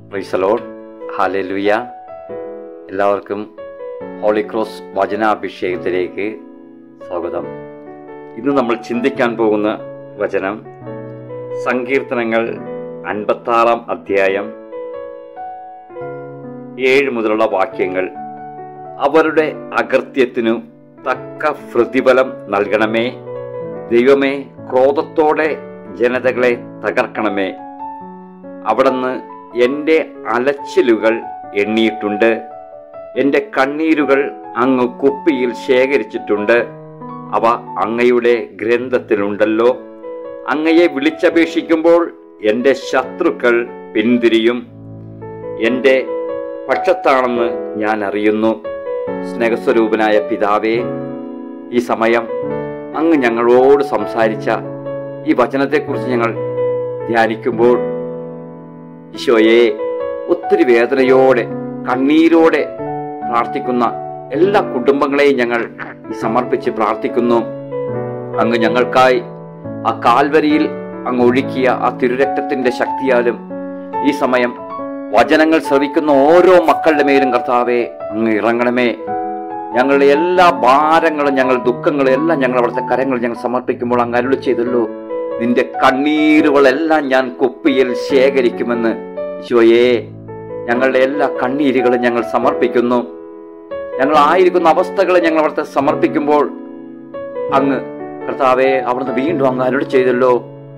പ്രൈസലോഡ് ഹാലലുയ എല്ലാവർക്കും holy cross വചനാഭിഷേകത്തിലേക്ക് സ്വാഗതം ഇന്ന് നമ്മൾ ചിന്തിക്കാൻ പോകുന്ന വചനം സങ്കീർത്തനങ്ങൾ അൻപത്താറാം അധ്യായം ഏഴ് മുതലുള്ള വാക്യങ്ങൾ അവരുടെ അകൃത്യത്തിനു തക്ക പ്രതിഫലം നൽകണമേ ദൈവമേ ക്രോധത്തോടെ ജനതകളെ തകർക്കണമേ അവിടുന്ന് എൻ്റെ അലച്ചിലുകൾ എണ്ണിയിട്ടുണ്ട് എൻ്റെ കണ്ണീരുകൾ അങ്ങ് കുപ്പിയിൽ ശേഖരിച്ചിട്ടുണ്ട് അവ അങ്ങയുടെ ഗ്രന്ഥത്തിലുണ്ടല്ലോ അങ്ങയെ വിളിച്ചപേക്ഷിക്കുമ്പോൾ എൻ്റെ ശത്രുക്കൾ പിന്തിരിയും എൻ്റെ പക്ഷത്താണെന്ന് ഞാൻ അറിയുന്നു സ്നേഹസ്വരൂപനായ പിതാവേ ഈ സമയം അങ്ങ് ഞങ്ങളോട് സംസാരിച്ച ഈ വചനത്തെക്കുറിച്ച് ഞങ്ങൾ ധ്യാനിക്കുമ്പോൾ ഈശോയെ ഒത്തിരി വേദനയോടെ കണ്ണീരോടെ പ്രാർത്ഥിക്കുന്ന എല്ലാ കുടുംബങ്ങളെയും ഞങ്ങൾ ഈ സമർപ്പിച്ച് പ്രാർത്ഥിക്കുന്നു അങ്ങ് ഞങ്ങൾക്കായി ആ കാൽവരിയിൽ അങ്ങ് ഒഴുക്കിയ ആ തിരുരക്തത്തിന്റെ ശക്തിയാലും ഈ സമയം വചനങ്ങൾ ശ്രവിക്കുന്ന ഓരോ മക്കളുടെ മേലും കർത്താവെ അങ്ങ് ഇറങ്ങണമേ ഞങ്ങളുടെ എല്ലാ ഭാരങ്ങളും ഞങ്ങൾ ദുഃഖങ്ങളും എല്ലാം ഞങ്ങൾ അവിടുത്തെ കരങ്ങൾ ഞങ്ങൾ സമർപ്പിക്കുമ്പോൾ അങ്ങ് അരുളി ചെയ്തല്ലോ നിന്റെ കണ്ണീരുകളെല്ലാം ഞാൻ കുപ്പിയിൽ ശേഖരിക്കുമെന്ന് ഈശോയെ ഞങ്ങളുടെ എല്ലാ കണ്ണീരുകളും ഞങ്ങൾ സമർപ്പിക്കുന്നു ഞങ്ങൾ ആയിരിക്കുന്ന അവസ്ഥകളെ ഞങ്ങൾ അവിടുത്തെ സമർപ്പിക്കുമ്പോൾ അങ്ങ് കർത്താവെ അവിടുന്ന് വീണ്ടും അങ്ങ് അരുളി ചെയ്തല്ലോ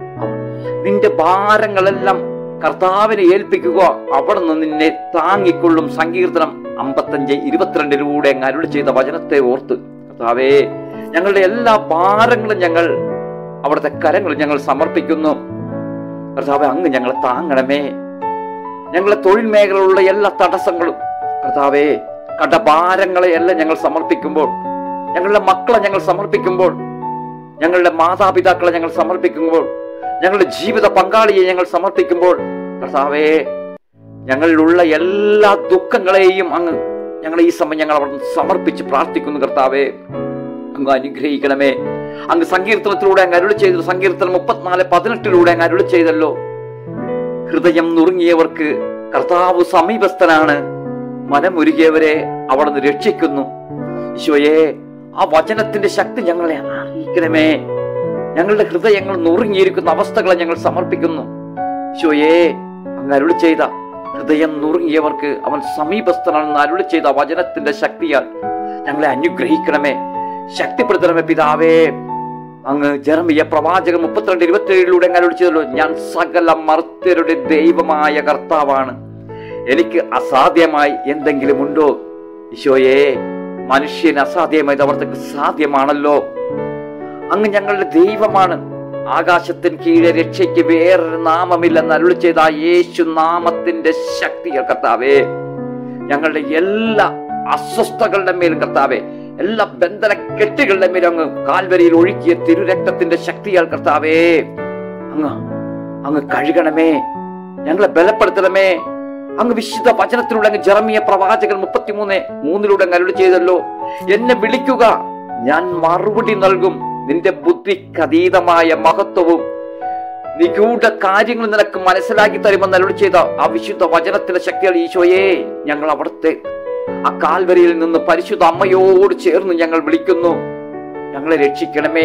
നിന്റെ ഭാരങ്ങളെല്ലാം കർത്താവിനെ ഏൽപ്പിക്കുക അവിടുന്ന് നിന്നെ താങ്ങിക്കൊള്ളും സങ്കീർത്തനം അമ്പത്തഞ്ച് ഇരുപത്തിരണ്ടിലൂടെ അങ്ങ് അരുളി ചെയ്ത വചനത്തെ ഓർത്ത് കർത്താവേ ഞങ്ങളുടെ എല്ലാ ഭാരങ്ങളും ഞങ്ങൾ അവിടുത്തെ കരങ്ങൾ ഞങ്ങൾ സമർപ്പിക്കുന്നു കർത്താവെ അങ്ങ് ഞങ്ങളെ താങ്ങണമേ ഞങ്ങളെ തൊഴിൽ മേഖലയിലുള്ള എല്ലാ തടസ്സങ്ങളും കർത്താവേ കടഭാരങ്ങളെ എല്ലാം ഞങ്ങൾ സമർപ്പിക്കുമ്പോൾ ഞങ്ങളുടെ മക്കളെ ഞങ്ങൾ സമർപ്പിക്കുമ്പോൾ ഞങ്ങളുടെ മാതാപിതാക്കളെ ഞങ്ങൾ സമർപ്പിക്കുമ്പോൾ ഞങ്ങളുടെ ജീവിത പങ്കാളിയെ ഞങ്ങൾ സമർപ്പിക്കുമ്പോൾ കർത്താവേ ഞങ്ങളിലുള്ള എല്ലാ ദുഃഖങ്ങളെയും അങ്ങ് ഞങ്ങൾ ഈ സമയം ഞങ്ങൾ അവിടെ സമർപ്പിച്ച് പ്രാർത്ഥിക്കുന്നു കർത്താവേ അങ്ങ് അനുഗ്രഹിക്കണമേ അങ്ങ് സങ്കീർത്തനത്തിലൂടെ അങ്ങ് അരുളി ചെയ്തു സങ്കീർത്തനം മുപ്പത്തിനാല് പതിനെട്ടിലൂടെ അങ്ങ് അരുളി ചെയ്തല്ലോ ഹൃദയം നുറുങ്ങിയവർക്ക് കർത്താവ് സമീപസ്ഥനാണ് മനമുരുകിയവരെ അവിടുന്ന് രക്ഷിക്കുന്നു ഈശോയെ ആ വചനത്തിന്റെ ശക്തി ഞങ്ങളെ അറിയിക്കണമേ ഞങ്ങളുടെ ഹൃദയങ്ങൾ നുറുങ്ങിയിരിക്കുന്ന അവസ്ഥകളെ ഞങ്ങൾ സമർപ്പിക്കുന്നു ഈശോയെ അങ്ങ് അരുളി ചെയ്ത ഹൃദയം നുറുങ്ങിയവർക്ക് അവൻ സമീപസ്ഥനാണെന്ന് അരുളി ചെയ്ത വചനത്തിന്റെ ശക്തിയാൽ ഞങ്ങളെ അനുഗ്രഹിക്കണമേ ശക്തിപ്പെടുത്തണമേ പിതാവേ അങ്ങ് ജർമിയ പ്രവാചകൻ മുപ്പത്തിരണ്ട് ഇരുപത്തിയേഴിലൂടെ അങ്ങ് അരുളി ചെയ്തല്ലോ ഞാൻ സകല മർത്യരുടെ ദൈവമായ കർത്താവാണ് എനിക്ക് അസാധ്യമായി എന്തെങ്കിലും ഉണ്ടോ ഈശോയെ മനുഷ്യൻ അസാധ്യമായത് അവർക്ക് സാധ്യമാണല്ലോ അങ്ങ് ഞങ്ങളുടെ ദൈവമാണ് ആകാശത്തിന് കീഴെ രക്ഷയ്ക്ക് വേറൊരു നാമമില്ലെന്ന് അരുളി ചെയ്ത ആ യേശു നാമത്തിന്റെ ശക്തി കർത്താവേ ഞങ്ങളുടെ എല്ലാ അസ്വസ്ഥകളുടെ മേലും കർത്താവേ എല്ലാ ബന്ധന കെട്ടുകളുടെ മേലും അങ്ങ് കാൽവരിയിൽ ഒഴുക്കിയ തിരുരക്തത്തിന്റെ ശക്തിയാൽ കർത്താവേ അങ്ങ് അങ്ങ് കഴുകണമേ ഞങ്ങളെ ബലപ്പെടുത്തണമേ അങ്ങ് വിശുദ്ധ വചനത്തിലൂടെ അങ്ങ് ജറമിയ പ്രവാചകൻ മുപ്പത്തിമൂന്ന് മൂന്നിലൂടെ അങ്ങ് അരുളി ചെയ്തല്ലോ എന്നെ വിളിക്കുക ഞാൻ മറുപടി നൽകും നിന്റെ ബുദ്ധിക്കതീതമായ മഹത്വവും നിഗൂഢ കാര്യങ്ങൾ നിനക്ക് മനസ്സിലാക്കി തരുമെന്ന് അരുളി ചെയ്ത ആ വിശുദ്ധ വചനത്തിന്റെ ശക്തികൾ ഈശോയെ ഞങ്ങൾ അവിടുത്തെ ആ കാൽവരിയിൽ നിന്ന് പരിശുദ്ധ അമ്മയോട് ചേർന്ന് ഞങ്ങൾ വിളിക്കുന്നു ഞങ്ങളെ രക്ഷിക്കണമേ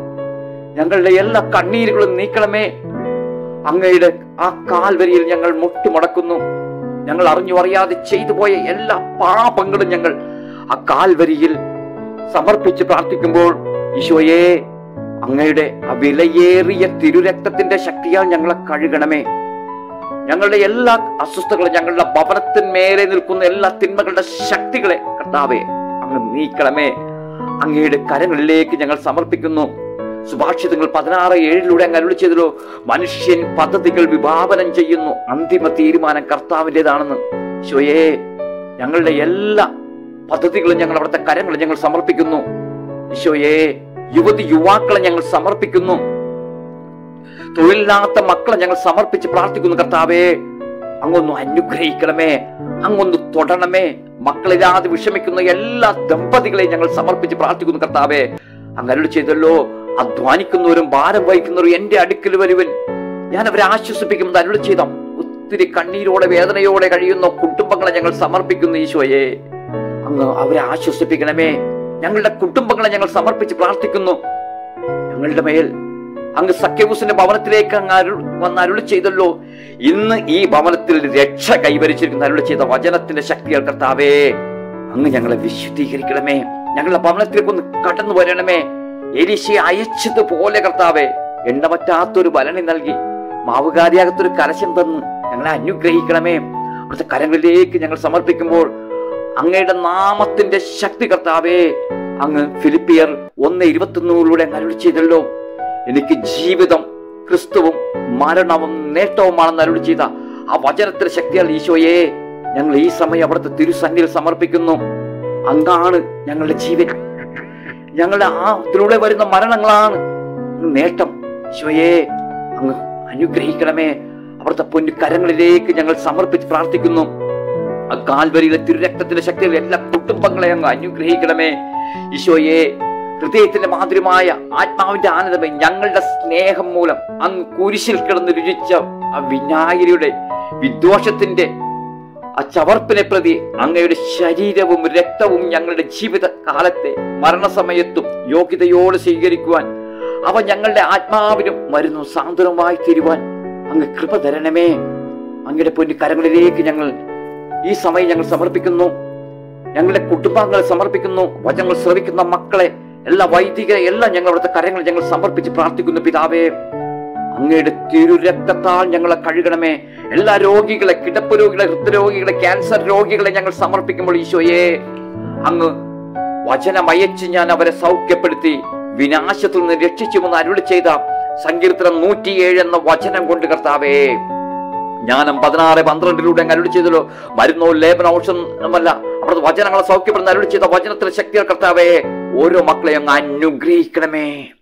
ഞങ്ങളുടെ എല്ലാ കണ്ണീരുകളും നീക്കണമേ അങ്ങയുടെ ആ കാൽവരിയിൽ ഞങ്ങൾ മുട്ടുമടക്കുന്നു ഞങ്ങൾ അറിഞ്ഞു അറിയാതെ ചെയ്തു പോയ എല്ലാ പാപങ്ങളും ഞങ്ങൾ ആ കാൽവരിയിൽ സമർപ്പിച്ച് പ്രാർത്ഥിക്കുമ്പോൾ ഈശോയെ അങ്ങയുടെ ആ വിലയേറിയ തിരുരക്തത്തിന്റെ ശക്തിയാൽ ഞങ്ങളെ കഴുകണമേ ഞങ്ങളുടെ എല്ലാ അസ്വസ്ഥകളും ഞങ്ങളുടെ ഭവനത്തിന്മേലെ നിൽക്കുന്ന എല്ലാ തിന്മകളുടെ ശക്തികളെ കർത്താവെ അങ്ങ് നീക്കണമേ അങ്ങയുടെ കരങ്ങളിലേക്ക് ഞങ്ങൾ സമർപ്പിക്കുന്നു സുഭാഷിതങ്ങൾ പതിനാറ് ഏഴിലൂടെ അങ്ങ് അരുളി ചെയ്തല്ലോ മനുഷ്യൻ പദ്ധതികൾ വിഭാവനം ചെയ്യുന്നു അന്തിമ തീരുമാനം കർത്താവിൻ്റെതാണെന്ന് ഈശോയെ ഞങ്ങളുടെ എല്ലാ പദ്ധതികളും ഞങ്ങൾ അവിടുത്തെ കരങ്ങൾ ഞങ്ങൾ സമർപ്പിക്കുന്നു ഈശോയെ യുവതി യുവാക്കളെ ഞങ്ങൾ സമർപ്പിക്കുന്നു തൊഴിലില്ലാത്ത മക്കളെ ഞങ്ങൾ സമർപ്പിച്ച് പ്രാർത്ഥിക്കുന്നു കർത്താവേ അങ്ങൊന്ന് അനുഗ്രഹിക്കണമേ അങ്ങൊന്ന് തൊടണമേ മക്കളില്ലാതെ വിഷമിക്കുന്ന എല്ലാ ദമ്പതികളെയും ഞങ്ങൾ സമർപ്പിച്ച് പ്രാർത്ഥിക്കുന്നു കർത്താവേ അങ്ങ് അരുളി ചെയ്തല്ലോ അധ്വാനിക്കുന്നവരും ഭാരം വഹിക്കുന്നവരും എന്റെ അടുക്കൽ വരുവൻ ഞാൻ അവരെ ആശ്വസിപ്പിക്കുമെന്ന് അരുളി ചെയ്ത ഒത്തിരി കണ്ണീരോടെ വേദനയോടെ കഴിയുന്ന കുടുംബങ്ങളെ ഞങ്ങൾ സമർപ്പിക്കുന്നു ഈശോയെ അങ്ങ് അവരെ ആശ്വസിപ്പിക്കണമേ ഞങ്ങളുടെ കുടുംബങ്ങളെ ഞങ്ങൾ സമർപ്പിച്ച് പ്രാർത്ഥിക്കുന്നു ഞങ്ങളുടെ മേൽ അങ്ങ് സഖ്യവൂസിന്റെ ഭവനത്തിലേക്ക് അങ്ങ് അരുൾ വന്ന് അരുളി ചെയ്തല്ലോ ഇന്ന് ഈ ഭവനത്തിൽ രക്ഷ കൈവരിച്ചിരിക്കുന്ന അരുളി ചെയ്ത വചനത്തിന്റെ ശക്തികൾ കർത്താവേ അങ്ങ് ഞങ്ങളെ വിശുദ്ധീകരിക്കണമേ ഞങ്ങളുടെ ഭവനത്തിലേക്ക് ഒന്ന് കടന്നു വരണമേ എലിശയെ അയച്ചതുപോലെ കർത്താവേ എണ്ണമറ്റാത്തൊരു ബലനി നൽകി മാവുകാരിയാകത്തൊരു കലശം തന്ന് ഞങ്ങളെ അനുഗ്രഹിക്കണമേ അവിടുത്തെ കരങ്ങളിലേക്ക് ഞങ്ങൾ സമർപ്പിക്കുമ്പോൾ അങ്ങയുടെ നാമത്തിന്റെ ശക്തി കർത്താവേ അങ്ങ് ഫിലിപ്പിയർ ഒന്ന് ഇരുപത്തൊന്നിലൂടെ അങ്ങ് അരുളി ചെയ്തല്ലോ എനിക്ക് ജീവിതം ക്രിസ്തുവും മരണവും നേട്ടവുമാണെന്ന് അരുളി ചെയ്ത ആ വചനത്തിന്റെ ശക്തിയാൽ ഈശോയെ ഞങ്ങൾ ഈ സമയം അവിടുത്തെ തിരുസന്നിധിയിൽ സമർപ്പിക്കുന്നു അങ്ങാണ് ഞങ്ങളുടെ ജീവൻ ഞങ്ങളുടെ ആ ഇതിലൂടെ വരുന്ന മരണങ്ങളാണ് നേട്ടം ഈശോയെ അങ്ങ് അനുഗ്രഹിക്കണമേ അവിടുത്തെ പൊന്നു കരങ്ങളിലേക്ക് ഞങ്ങൾ സമർപ്പിച്ച് പ്രാർത്ഥിക്കുന്നു ആ കാൽവരിയിലെ തിരുരക്തത്തിന്റെ ശക്തിയിൽ എല്ലാ കുടുംബങ്ങളെ അങ്ങ് അനുഗ്രഹിക്കണമേ ഈശോയെ ഹൃദയത്തിന്റെ മാതിരിമായ ആത്മാവിന്റെ ആനന്ദമേ ഞങ്ങളുടെ സ്നേഹം മൂലം അങ്ങ് കുരിശിൽ കിടന്ന് രുചിച്ച ആ വിനായകരുടെ വിദ്വേഷത്തിന്റെ ആ ചവർപ്പിനെ പ്രതി അങ്ങയുടെ ശരീരവും രക്തവും ഞങ്ങളുടെ ജീവിത കാലത്തെ മരണസമയത്തും യോഗ്യതയോടെ സ്വീകരിക്കുവാൻ അവ ഞങ്ങളുടെ ആത്മാവിനും മരുന്നും സാന്ത്വനമായി തരുവാൻ അങ്ങ് കൃപ തരണമേ അങ്ങയുടെ പൊന്നു കരങ്ങളിലേക്ക് ഞങ്ങൾ ഈ സമയം ഞങ്ങൾ സമർപ്പിക്കുന്നു ഞങ്ങളുടെ കുടുംബാംഗങ്ങളെ സമർപ്പിക്കുന്നു വചനങ്ങൾ ശ്രവിക്കുന്ന മക്കളെ എല്ലാ വൈദികരെ എല്ലാം ഞങ്ങൾ അവിടുത്തെ കരങ്ങൾ ഞങ്ങൾ സമർപ്പിച്ച് പ്രാർത്ഥിക്കുന്നു പിതാവേ അങ്ങയുടെ തിരുരക്തത്താൽ ഞങ്ങളെ കഴുകണമേ എല്ലാ രോഗികളെ കിടപ്പ് രോഗികളെ ഹൃദയരോഗികളെ ക്യാൻസർ രോഗികളെ ഞങ്ങൾ സമർപ്പിക്കുമ്പോൾ ഈശോയെ അങ്ങ് വചനമയച്ച് ഞാൻ അവരെ സൗഖ്യപ്പെടുത്തി വിനാശത്തിൽ നിന്ന് രക്ഷിച്ചുമെന്ന് അരുളി ചെയ്ത സങ്കീർത്തനം നൂറ്റിയേഴ് എന്ന വചനം കൊണ്ട് കർത്താവേ ജ്ഞാനം പതിനാറ് പന്ത്രണ്ടിലൂടെ അങ്ങ് അരുളി ചെയ്തല്ലോ മരുന്നോ ലേപന ഔഷധമല്ല അവിടുത്തെ വചനങ്ങളെ സൗഖ്യപ്പെടുന്ന അരുളി ചെയ്ത വചനത്തിലെ ശക്തികൾ കർത്താവേ ഓരോ മക്കളെയും അങ്ങ് അനുഗ്രഹിക്കണമേ